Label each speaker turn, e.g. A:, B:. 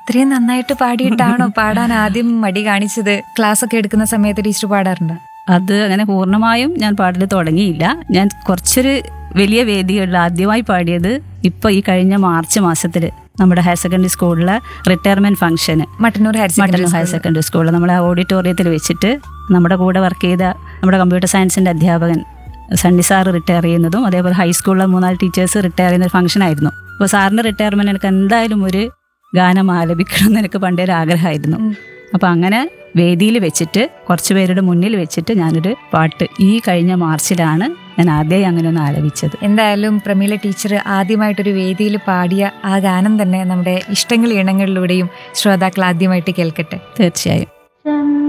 A: ഇത്രയും നന്നായിട്ട് പാടിയിട്ടാണോ പാടാൻ ആദ്യം മടി കാണിച്ചത് ക്ലാസ് ഒക്കെ എടുക്കുന്ന സമയത്ത് ടീച്ചർ പാടാറുണ്ട്
B: അത് അങ്ങനെ പൂർണ്ണമായും ഞാൻ പാടൽ തുടങ്ങിയില്ല ഞാൻ കുറച്ചൊരു വലിയ വേദികളിൽ ആദ്യമായി പാടിയത് ഇപ്പോൾ ഈ കഴിഞ്ഞ മാർച്ച് മാസത്തിൽ നമ്മുടെ ഹയർ സെക്കൻഡറി സ്കൂളിലെ റിട്ടയർമെന്റ് ഫംഗ്ഷന്
A: Mattannur higher secondary
B: Mattannur higher secondary സ്കൂളിൽ നമ്മളെ ഓഡിറ്റോറിയത്തിൽ വെച്ചിട്ട് നമ്മുടെ കൂടെ വർക്ക് ചെയ്ത നമ്മുടെ കമ്പ്യൂട്ടർ സയൻസിൻ്റെ അധ്യാപകൻ സണ്ണി സാറ് റിട്ടയർ ചെയ്യുന്നതും അതേപോലെ ഹൈസ്കൂളിലെ മൂന്നാല് ടീച്ചേഴ്സ് റിട്ടയർ ചെയ്യുന്ന ഒരു ഫംഗ്ഷൻ ആയിരുന്നു അപ്പോൾ സാറിൻ്റെ റിട്ടയർമെൻറ്റ് എനിക്ക് എന്തായാലും ഒരു ഗാനം ആലപിക്കണം എന്ന് എനിക്ക് പണ്ടേ ഒരു ആഗ്രഹമായിരുന്നു
A: ഉം.
B: അപ്പോൾ അങ്ങനെ വേദിയിൽ വെച്ചിട്ട് കുറച്ച് പേരുടെ മുന്നിൽ വെച്ചിട്ട് ഞാനൊരു പാട്ട് ഈ കഴിഞ്ഞ മാർച്ചിലാണ് ഞാൻ ആദ്യമായി അങ്ങനെ ഒന്ന് ആലപിച്ചത്
A: എന്തായാലും പ്രമീല ടീച്ചർ ആദ്യമായിട്ടൊരു വേദിയിൽ പാടിയ ആ ഗാനം തന്നെ നമ്മുടെ ഇഷ്ടങ്ങൾ ഇണങ്ങളിലൂടെയും ശ്രോതാക്കൾ ആദ്യമായിട്ട് കേൾക്കട്ടെ
B: തീർച്ചയായും